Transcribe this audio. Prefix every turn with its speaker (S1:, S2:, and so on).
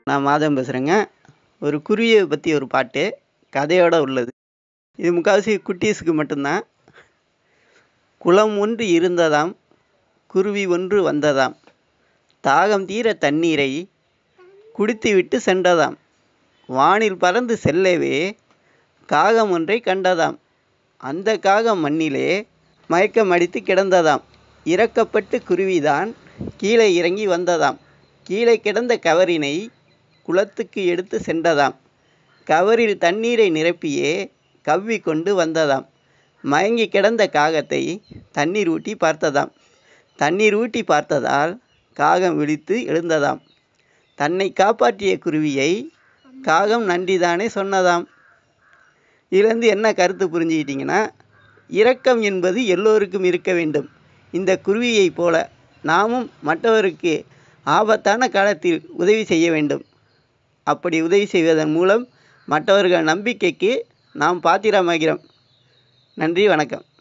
S1: நான் மாதவன் பேசுகிறேங்க ஒரு குருவியை பற்றி ஒரு பாட்டு கதையோடு உள்ளது இது முக்கால்வாசி குட்டீஸுக்கு மட்டும்தான் குளம் ஒன்று இருந்ததாம் குருவி ஒன்று வந்ததாம் தாகம் தீர தண்ணீரை குடித்துவிட்டு சென்றதாம் வானில் பறந்து செல்லவே காகம் ஒன்றை கண்டதாம் அந்த காகம் மண்ணிலே மயக்கம் அடித்து கிடந்ததாம் இறக்கப்பட்டு குருவிதான் கீழே இறங்கி வந்ததாம் கீழே கிடந்த கவரினை குளத்துக்கு எடுத்து சென்றதாம் கவரில் தண்ணீரை நிரப்பியே கவ்வி கொண்டு வந்ததாம் மயங்கி கிடந்த காகத்தை தண்ணீர் ஊட்டி பார்த்ததாம் தண்ணீர் ஊட்டி பார்த்ததால் காகம் விழித்து எழுந்ததாம் தன்னை காப்பாற்றிய குருவியை காகம் நன்றிதானே சொன்னதாம் இதுலேருந்து என்ன கருத்து புரிஞ்சுக்கிட்டிங்கன்னா இரக்கம் என்பது எல்லோருக்கும் இருக்க வேண்டும் இந்த குருவியைப் போல நாமும் மற்றவருக்கு ஆபத்தான காலத்தில் உதவி செய்ய வேண்டும் அப்படி உதவி செய்வதன் மூலம் மற்றவர்கள் நம்பிக்கைக்கு நாம் பாத்திரமாகிறோம் நன்றி வணக்கம்